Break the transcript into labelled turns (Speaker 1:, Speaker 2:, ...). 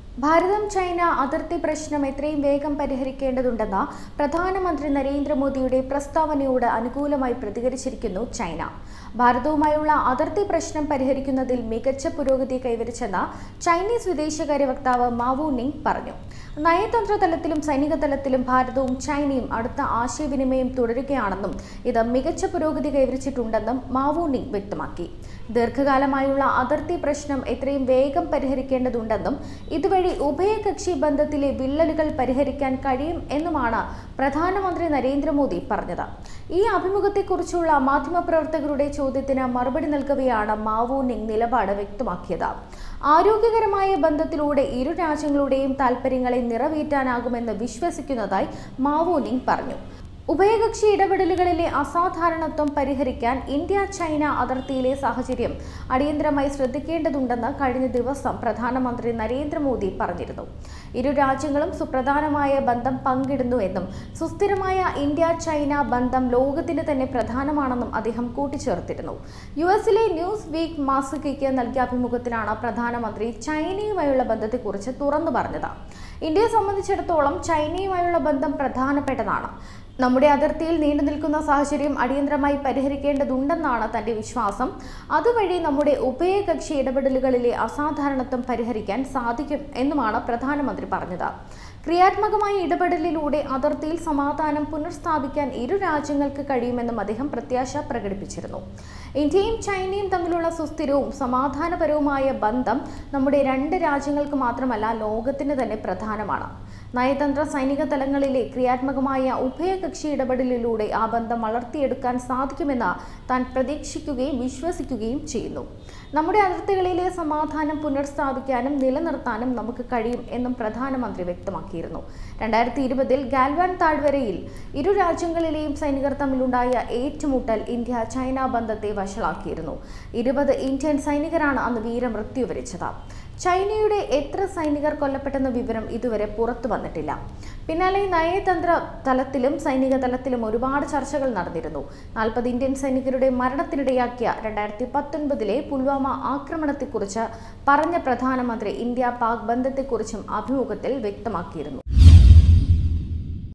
Speaker 1: ഭാരതം China അതിർത്തി പ്രശ്നം എത്രയും വേഗം പരിഹരിക്കേണ്ടതുണ്ടെന്ന പ്രധാനമന്ത്രി നരേന്ദ്രമോദിയുടെ പ്രസ്താവനയോട് അനുകൂലമായി പ്രതികരിച്ചിരിക്കുന്നു ചൈന ഭാരതവുമായുള്ള അതിർത്തി പ്രശ്നം പരിഹരിക്കുന്നതിൽ മികച്ച പുരോഗതി കൈവരിച്ചെന്ന് ചൈനീസ് വിദേശകാര്യ വക്താവ് മാവു നിങ് പറഞ്ഞു നയതന്ത്ര തലത്തിലും സൈനിക തലത്തിലും ഭാരതവും ചൈനയും അടുത്ത ആശയവിനിമയം തുടരുകയാണെന്നും ഇത് മികച്ച പുരോഗതി കൈവരിച്ചിട്ടുണ്ടെന്നും മാവു നിങ് വ്യക്തമാക്കി ദീർഘകാലമായുള്ള അതിർത്തി പ്രശ്നം എത്രയും വേഗം പരിഹരിക്കേണ്ടതുണ്ടെന്നും ഇതുവഴി ഉഭയകക്ഷി ബന്ധത്തിലെ വിള്ളലുകൾ പരിഹരിക്കാൻ കഴിയും എന്നുമാണ് പ്രധാനമന്ത്രി നരേന്ദ്രമോദി പറഞ്ഞത് ഈ അഭിമുഖത്തെക്കുറിച്ചുള്ള മാധ്യമപ്രവർത്തകരുടെ ചോദ്യത്തിന് മറുപടി നൽകവെയാണ് മാവു നിങ് നിലപാട് വ്യക്തമാക്കിയത് ആരോഗ്യകരമായ ബന്ധത്തിലൂടെ ഇരു രാജ്യങ്ങളുടെയും താൽപ്പര്യങ്ങളെ നിറവേറ്റാനാകുമെന്ന് വിശ്വസിക്കുന്നതായി മാവു നിങ് പറഞ്ഞു ഉഭയകക്ഷി ഇടപെടലുകളിലെ അസാധാരണത്വം പരിഹരിക്കാൻ ഇന്ത്യ ചൈന അതിർത്തിയിലെ സാഹചര്യം അടിയന്തരമായി ശ്രദ്ധിക്കേണ്ടതുണ്ടെന്ന് കഴിഞ്ഞ ദിവസം പ്രധാനമന്ത്രി നരേന്ദ്രമോദി പറഞ്ഞിരുന്നു ഇരു രാജ്യങ്ങളും സുപ്രധാനമായ ബന്ധം പങ്കിടുന്നുവെന്നും സുസ്ഥിരമായ ഇന്ത്യ ചൈന ബന്ധം ലോകത്തിന് തന്നെ പ്രധാനമാണെന്നും അദ്ദേഹം കൂട്ടിച്ചേർത്തിരുന്നു യു എസിലെ ന്യൂസ് വീക്ക് മാസികയ്ക്ക് നൽകിയ അഭിമുഖത്തിലാണ് പ്രധാനമന്ത്രി ചൈനയുമായുള്ള ബന്ധത്തെക്കുറിച്ച് തുറന്നു പറഞ്ഞത് ഇന്ത്യയെ സംബന്ധിച്ചിടത്തോളം ചൈനയുമായുള്ള ബന്ധം പ്രധാനപ്പെട്ടതാണ് നമ്മുടെ അതിർത്തിയിൽ നീണ്ടു നിൽക്കുന്ന സാഹചര്യം അടിയന്തരമായി പരിഹരിക്കേണ്ടതുണ്ടെന്നാണ് തന്റെ വിശ്വാസം അതുവഴി നമ്മുടെ ഉഭയകക്ഷി ഇടപെടലുകളിലെ അസാധാരണത്വം പരിഹരിക്കാൻ സാധിക്കും എന്നുമാണ് പ്രധാനമന്ത്രി പറഞ്ഞത് ക്രിയാത്മകമായ ഇടപെടലിലൂടെ അതിർത്തിയിൽ സമാധാനം പുനഃസ്ഥാപിക്കാൻ ഇരു രാജ്യങ്ങൾക്ക് കഴിയുമെന്നും അദ്ദേഹം പ്രത്യാശ പ്രകടിപ്പിച്ചിരുന്നു ഇന്ത്യയും ചൈനയും തമ്മിലുള്ള സുസ്ഥിരവും സമാധാനപരവുമായ ബന്ധം നമ്മുടെ രണ്ട് രാജ്യങ്ങൾക്ക് മാത്രമല്ല ലോകത്തിന് തന്നെ പ്രധാനമാണ് നയതന്ത്ര സൈനിക തലങ്ങളിലെ ക്രിയാത്മകമായ ഉഭയകക്ഷി ഇടപെടലിലൂടെ ആ ബന്ധം വളർത്തിയെടുക്കാൻ സാധിക്കുമെന്ന് താൻ പ്രതീക്ഷിക്കുകയും വിശ്വസിക്കുകയും ചെയ്യുന്നു നമ്മുടെ അതിർത്തികളിലെ സമാധാനം പുനഃസ്ഥാപിക്കാനും നിലനിർത്താനും നമുക്ക് കഴിയും എന്നും പ്രധാനമന്ത്രി വ്യക്തമാക്കിയിരുന്നു രണ്ടായിരത്തി ഇരുപതിൽ ഗാൽവാൻ താഴ്വരയിൽ ഇരു രാജ്യങ്ങളിലെയും സൈനികർ തമ്മിലുണ്ടായ ഏറ്റുമുട്ടൽ ഇന്ത്യ ചൈന ബന്ധത്തെ വഷളാക്കിയിരുന്നു ഇരുപത് ഇന്ത്യൻ സൈനികരാണ് അന്ന് വീരമൃത്യു വരിച്ചത് ചൈനയുടെ എത്ര സൈനികർ കൊല്ലപ്പെട്ടെന്ന വിവരം ഇതുവരെ പുറത്തു വന്നിട്ടില്ല പിന്നാലെ നയതന്ത്ര തലത്തിലും സൈനിക തലത്തിലും ഒരുപാട് ചർച്ചകൾ നടന്നിരുന്നു നാൽപ്പത് ഇന്ത്യൻ സൈനികരുടെ മരണത്തിനിടയാക്കിയ രണ്ടായിരത്തി പത്തൊൻപതിലെ പുൽവാമ ആക്രമണത്തെക്കുറിച്ച് പറഞ്ഞ പ്രധാനമന്ത്രി ഇന്ത്യ പാക് ബന്ധത്തെക്കുറിച്ചും അഭിമുഖത്തിൽ വ്യക്തമാക്കിയിരുന്നു